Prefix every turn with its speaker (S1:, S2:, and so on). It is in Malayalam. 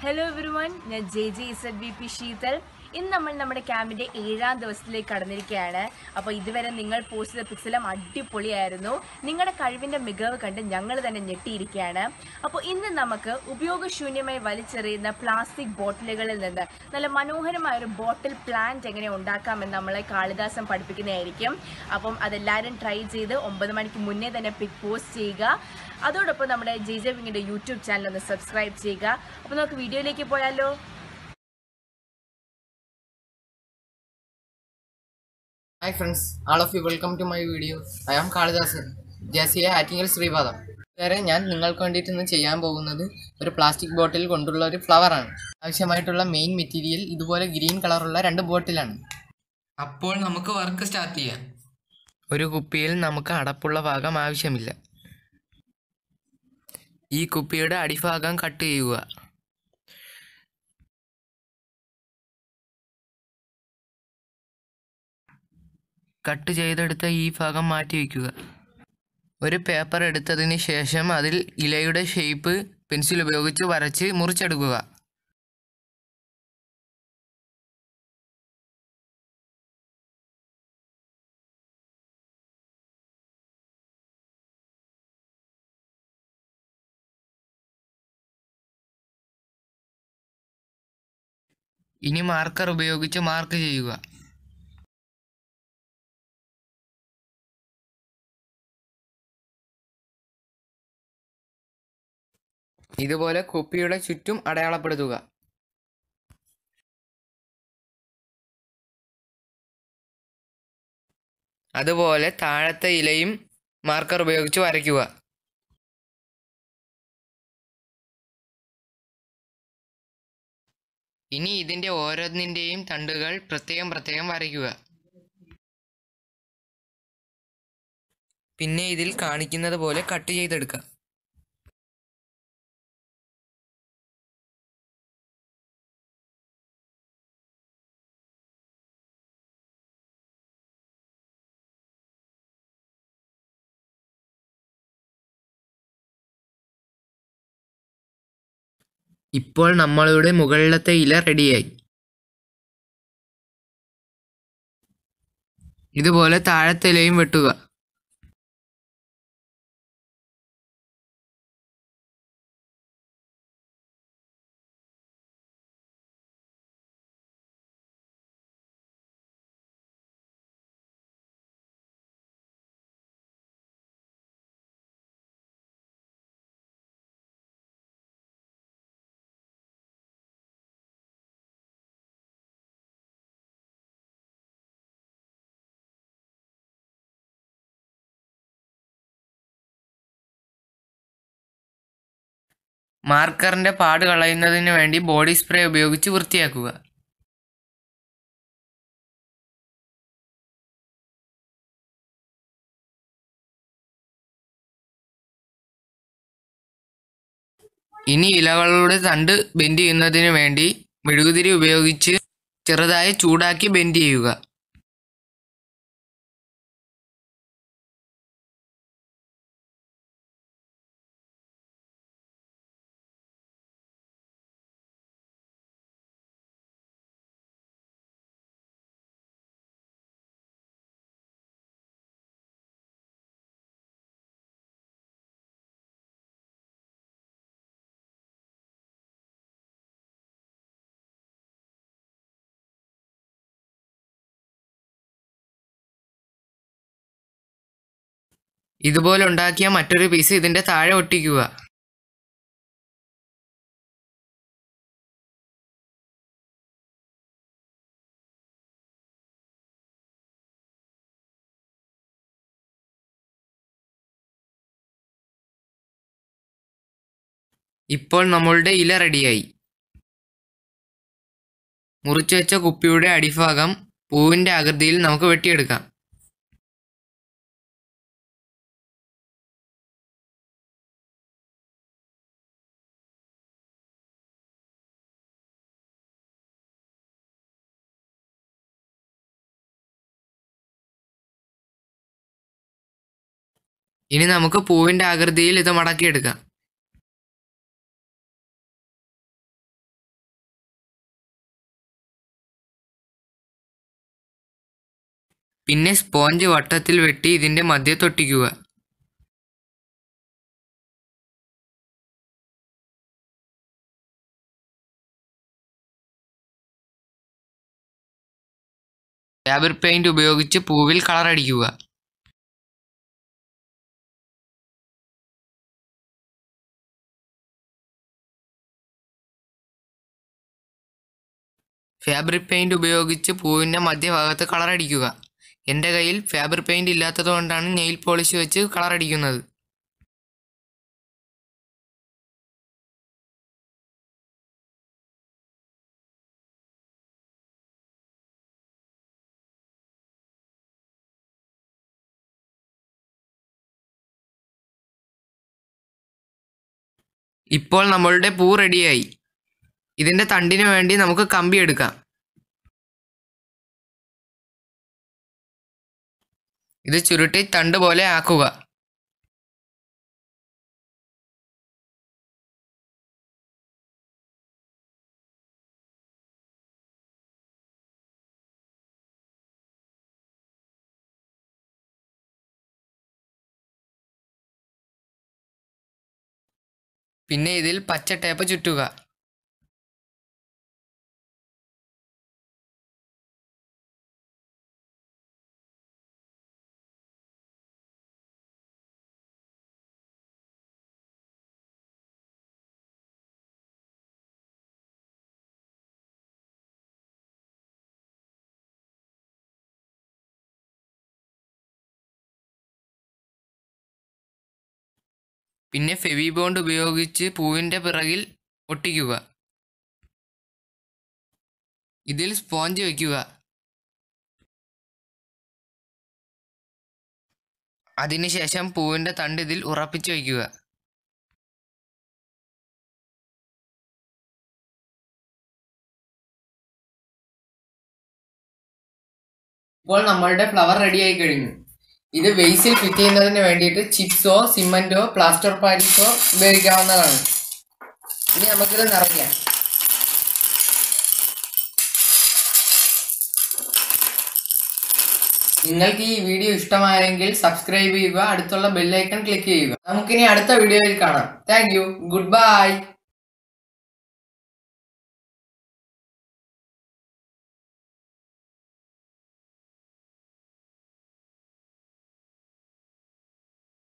S1: ഹലോ എവരിവൺ ഞാൻ J J Z B P Sheethal ഇന്ന് നമ്മൾ നമ്മുടെ ക്യാമ്പിന്റെ ഏഴാം ദിവസത്തിലേക്ക് കടന്നിരിക്കുകയാണ് അപ്പോൾ ഇതുവരെ നിങ്ങൾ പോസ്റ്റ് ചെയ്ത പിക്സലം അടിപൊളിയായിരുന്നു നിങ്ങളുടെ കഴിവിന്റെ മികവ് കണ്ട് ഞങ്ങൾ തന്നെ ഞെട്ടിയിരിക്കുകയാണ് അപ്പോൾ ഇന്ന് നമുക്ക് ഉപയോഗശൂന്യമായി വലിച്ചെറിയുന്ന പ്ലാസ്റ്റിക് ബോട്ടിലുകളിൽ നിന്ന് നല്ല മനോഹരമായ ഒരു ബോട്ടിൽ പ്ലാന്റ് എങ്ങനെ ഉണ്ടാക്കാമെന്ന് നമ്മളെ കാളിദാസൻ പഠിപ്പിക്കുന്നതായിരിക്കും അപ്പം അതെല്ലാവരും ട്രൈ ചെയ്ത് ഒമ്പത് മണിക്ക് മുന്നേ തന്നെ പിക് പോസ്റ്റ് ചെയ്യുക അതോടൊപ്പം നമ്മുടെ ജെ ജെ വിങ്ങിന്റെ യൂട്യൂബ് ചാനൽ ഒന്ന് സബ്സ്ക്രൈബ് ചെയ്യുക അപ്പോൾ നമുക്ക് വീഡിയോയിലേക്ക് പോയാലോ
S2: hi friends all of you welcome to my video I am Kalidasan Jasiya Attingal Sreepadam വേറെ ഞാൻ നിങ്ങൾക്ക് വേണ്ടിയിട്ട് ഇന്ന് ചെയ്യാൻ പോകുന്നത് ഒരു പ്ലാസ്റ്റിക് ബോട്ടിൽ കൊണ്ടുള്ള ഒരു ഫ്ലവർ ആണ് ആവശ്യമായിട്ടുള്ള മെയിൻ മെറ്റീരിയൽ ഇതുപോലെ ഗ്രീൻ കളറുള്ള രണ്ട് ബോട്ടിലാണ് അപ്പോൾ നമുക്ക് വർക്ക് സ്റ്റാർട്ട് ചെയ്യാം ഒരു കുപ്പിയിൽ നമുക്ക് അടപ്പുള്ള ഭാഗം ആവശ്യമില്ല ഈ കുപ്പിയുടെ അടിഭാഗം കട്ട് ചെയ്യുക കട്ട് ചെയ്തെടുത്ത ഈ ഭാഗം മാറ്റി വയ്ക്കുക ഒരു പേപ്പർ എടുത്തതിന് ശേഷം അതിൽ ഇലയുടെ ഷേപ്പ് പെൻസിൽ ഉപയോഗിച്ച് വരച്ച് മുറിച്ചെടുക്കുക ഇനി മാർക്കർ ഉപയോഗിച്ച് മാർക്ക് ചെയ്യുക ഇതുപോലെ കുപ്പിയുടെ ചുറ്റും അടയാളപ്പെടുത്തുക അതുപോലെ താഴത്തെ ഇലയും മാർക്കർ ഉപയോഗിച്ച് വരയ്ക്കുക ഇനി ഇതിൻ്റെ ഓരോന്നിൻ്റെയും തണ്ടുകൾ പ്രത്യേകം പ്രത്യേകം വരയ്ക്കുക പിന്നെ ഇതിൽ കാണിക്കുന്നത് പോലെ കട്ട് ചെയ്തെടുക്കാം ഇപ്പോൾ നമ്മളുടെ മുകളിലത്തെ ഇല റെഡിയായി ഇതുപോലെ താഴത്തെ ഇലയും വെട്ടുക മാർക്കറിന്റെ പാട് കളയുന്നതിന് വേണ്ടി ബോഡി സ്പ്രേ ഉപയോഗിച്ച് വൃത്തിയാക്കുക ഇനി ഇലകളുടെ തണ്ട് ബെൻഡ് ചെയ്യുന്നതിന് വേണ്ടി മെഴുകുതിരി ഉപയോഗിച്ച് ചെറുതായി ചൂടാക്കി ബെൻഡ് ചെയ്യുക ഇതുപോലെ ഉണ്ടാക്കിയ മറ്റൊരു പീസ് ഇതിന്റെ താഴെ ഒട്ടിക്കുക ഇപ്പോൾ നമ്മളുടെ ഇല റെഡിയായി മുറിച്ചു വെച്ച കുപ്പിയുടെ അടിഭാഗം പൂവിന്റെ ആകൃതിയിൽ നമുക്ക് വെട്ടിയെടുക്കാം ഇനി നമുക്ക് പൂവിന്റെ ആകൃതിയിൽ ഇത് മടക്കിയെടുക്കാം പിന്നെ സ്പോഞ്ച് വട്ടത്തിൽ വെട്ടി ഇതിന്റെ മധ്യത്തൊട്ടിക്കുക ഫാബ്രിക് പെയിന്റ് ഉപയോഗിച്ച് പൂവിൽ കളർ അടിക്കുക ഫാബ്രിക് പെയിന്റ് ഉപയോഗിച്ച് പൂവിൻ്റെ മധ്യഭാഗത്ത് കളർ അടിക്കുക എൻ്റെ കയ്യിൽ ഫാബ്രിക് പെയിന്റ് ഇല്ലാത്തതുകൊണ്ടാണ് നെയിൽ പോളിഷ് വെച്ച് കളർ അടിക്കുന്നത് ഇപ്പോൾ നമ്മളുടെ പൂ റെഡിയായി ഇതിൻ്റെ തണ്ടിന് വേണ്ടി നമുക്ക് കമ്പി എടുക്കാം ഇത് ചുരുട്ടി തണ്ട് പോലെ ആക്കുക പിന്നെ ഇതിൽ പച്ച ടേപ്പ് ചുറ്റുക പിന്നെ ഫെവി ബോണ്ട് ഉപയോഗിച്ച് പൂവിൻ്റെ പിറകിൽ ഒട്ടിക്കുക ഇതിൽ സ്പോഞ്ച് വയ്ക്കുക അതിനുശേഷം പൂവിൻ്റെ തണ്ട് ഇതിൽ ഉറപ്പിച്ചു വയ്ക്കുക ഇപ്പോൾ നമ്മളുടെ ഫ്ലവർ റെഡി ആയി കഴിഞ്ഞു ഇത് വെയ്സിൽ ഫിറ്റ് ചെയ്യുന്നതിന് വേണ്ടിയിട്ട് ചിപ്സോ സിമന്റോ പ്ലാസ്റ്റർ പാരീസോ ഉപയോഗിക്കാവുന്നതാണ് ഇനി നമുക്കിത് നിറയ്ക്കാം നിങ്ങൾക്ക് ഈ വീഡിയോ ഇഷ്ടമായെങ്കിൽ സബ്സ്ക്രൈബ് ചെയ്യുക അടുത്തുള്ള ബെല്ലൈക്കൺ ക്ലിക്ക് ചെയ്യുക നമുക്കിനി അടുത്ത വീഡിയോയിൽ കാണാം താങ്ക് യു ഗുഡ് ബൈ